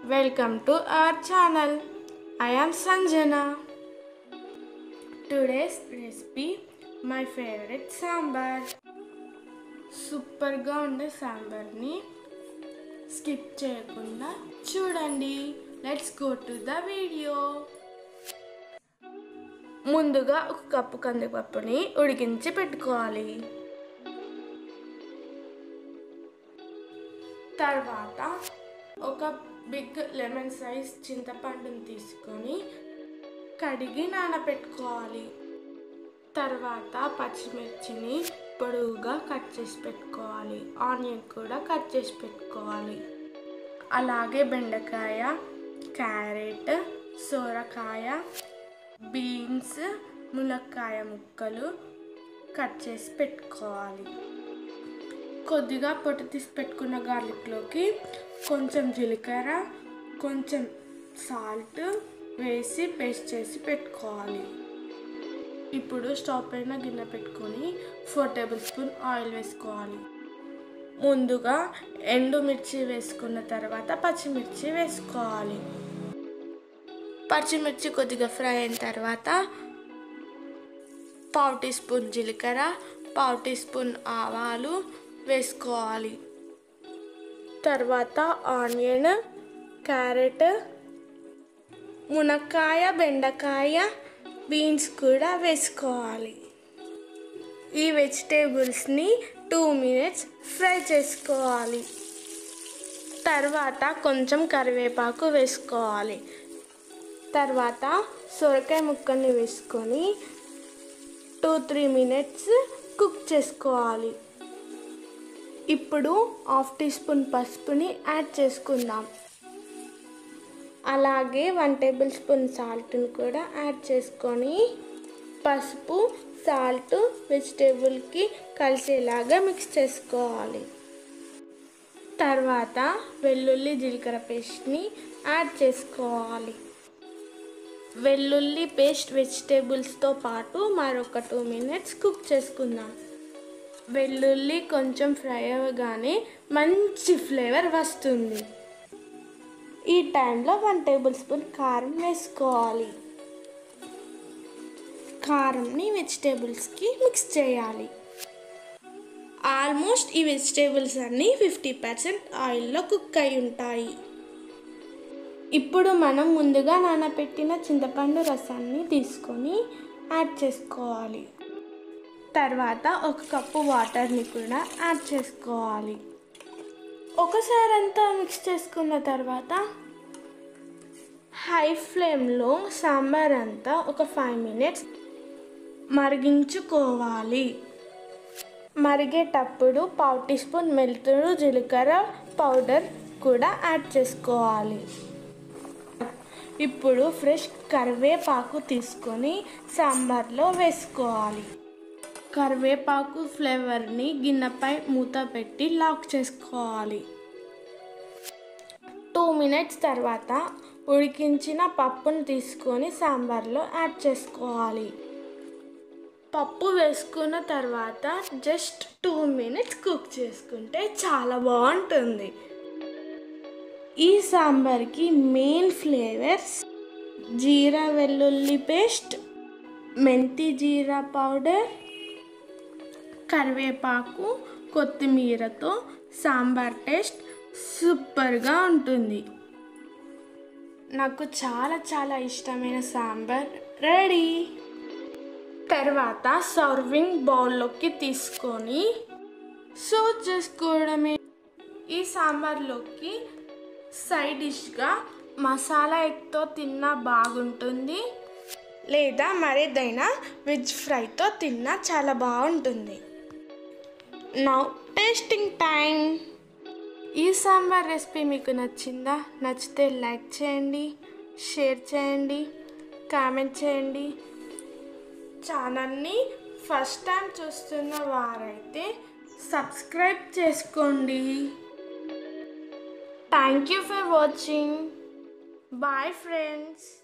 Welcome to our channel. I am Sanjana. Today's recipe my favorite sambar సూపర్గా ఉండే సాంబార్ని skip చేయకుండా చూడండి let's go to the video ముందుగా ఒక కప్పు కందిపప్పుని ఉడికించి పెట్టుకోవాలి తర్వాత ఒక బిగ్ లెమన్ సైజ్ చింతపండుని తీసుకొని కడిగి నానబెట్టుకోవాలి తర్వాత పచ్చిమిర్చిని పొడవుగా కట్ చేసి పెట్టుకోవాలి ఆనియన్ కూడా కట్ చేసి పెట్టుకోవాలి అలాగే బెండకాయ క్యారెట్ సోరకాయ బీన్స్ ములక్కాయ ముక్కలు కట్ చేసి పెట్టుకోవాలి కొద్దిగా పొట్టు తీసి పెట్టుకున్న గార్లిక్లోకి కొంచెం జీలకర్ర కొంచెం సాల్ట్ వేసి పేస్ట్ చేసి పెట్టుకోవాలి ఇప్పుడు స్టవ్ పైన గిన్నె పెట్టుకొని ఫోర్ టేబుల్ స్పూన్ ఆయిల్ వేసుకోవాలి ముందుగా ఎండుమిర్చి వేసుకున్న తర్వాత పచ్చిమిర్చి వేసుకోవాలి పచ్చిమిర్చి కొద్దిగా ఫ్రై అయిన తర్వాత పావు టీ స్పూన్ జీలకర్ర పావు టీ స్పూన్ ఆవాలు వేసుకోవాలి తర్వాత ఆనియన్ క్యారెట్ మునక్కాయ బెండకాయ బీన్స్ కూడా వేసుకోవాలి ఈ వెజిటేబుల్స్ని టూ మినిట్స్ ఫ్రై చేసుకోవాలి తర్వాత కొంచెం కరివేపాకు వేసుకోవాలి తర్వాత సొరకాయ ముక్కల్ని వేసుకొని టూ త్రీ మినిట్స్ కుక్ చేసుకోవాలి ఇప్పుడు హాఫ్ టీ స్పూన్ పసుపుని యాడ్ చేసుకుందాం అలాగే వన్ టేబుల్ స్పూన్ సాల్ట్ని కూడా యాడ్ చేసుకొని పసుపు సాల్ట్ వెజిటేబుల్కి కలిసేలాగా మిక్స్ చేసుకోవాలి తర్వాత వెల్లుల్లి జీలకర్ర పేస్ట్ని యాడ్ చేసుకోవాలి వెల్లుల్లి పేస్ట్ వెజిటేబుల్స్తో పాటు మరొక టూ మినిట్స్ కుక్ చేసుకుందాం వెల్లుల్లి కొంచెం ఫ్రై అవ్వగానే మంచి ఫ్లేవర్ వస్తుంది ఈ టైంలో వన్ టేబుల్ స్పూన్ కారం వేసుకోవాలి కారంని వెజిటేబుల్స్కి మిక్స్ చేయాలి ఆల్మోస్ట్ ఈ వెజిటేబుల్స్ అన్నీ ఫిఫ్టీ పర్సెంట్ ఆయిల్లో కుక్ అయి ఉంటాయి ఇప్పుడు మనం ముందుగా నానబెట్టిన చింతపండు రసాన్ని తీసుకొని యాడ్ చేసుకోవాలి తర్వాత ఒక కప్పు వాటర్ని కూడా యాడ్ చేసుకోవాలి ఒకసారి అంతా మిక్స్ చేసుకున్న తర్వాత హై ఫ్లేమ్లో సాంబార్ అంతా ఒక ఫైవ్ మినిట్స్ మరిగించుకోవాలి మరిగేటప్పుడు పావు టీ స్పూన్ మెంతులు జీలకర్ర పౌడర్ కూడా యాడ్ చేసుకోవాలి ఇప్పుడు ఫ్రెష్ కరివేపాకు తీసుకొని సాంబార్లో వేసుకోవాలి కరివేపాకు ఫ్లేవర్ని గిన్నెపై మూత పెట్టి లాక్ చేసుకోవాలి టూ మినిట్స్ తర్వాత ఉడికించిన పప్పును తీసుకొని సాంబార్లో యాడ్ చేసుకోవాలి పప్పు వేసుకున్న తర్వాత జస్ట్ టూ మినిట్స్ కుక్ చేసుకుంటే చాలా బాగుంటుంది ఈ సాంబార్కి మెయిన్ ఫ్లేవర్స్ జీరా వెల్లుల్లి పేస్ట్ మెంతి జీరా పౌడర్ కరివేపాకు కొత్తిమీరతో సాంబార్ టేస్ట్ సూపర్గా ఉంటుంది నాకు చాలా చాలా ఇష్టమైన సాంబార్ రెడీ తర్వాత సర్వింగ్ బౌల్లోకి తీసుకొని సర్వ్ చేసుకోవడమే ఈ సాంబార్లోకి సైడ్ డిష్గా మసాలా ఎగ్తో తిన్నా బాగుంటుంది లేదా మరేదైనా వెజ్ ఫ్రైతో తిన్నా చాలా బాగుంటుంది నౌ టేస్టింగ్ టైం ఈ సాంబార్ రెసిపీ మీకు నచ్చిందా నచ్చితే లైక్ చేయండి షేర్ చేయండి కామెంట్ చేయండి ఛానల్ని ఫస్ట్ టైం చూస్తున్న వారైతే సబ్స్క్రైబ్ చేసుకోండి thank you for watching bye friends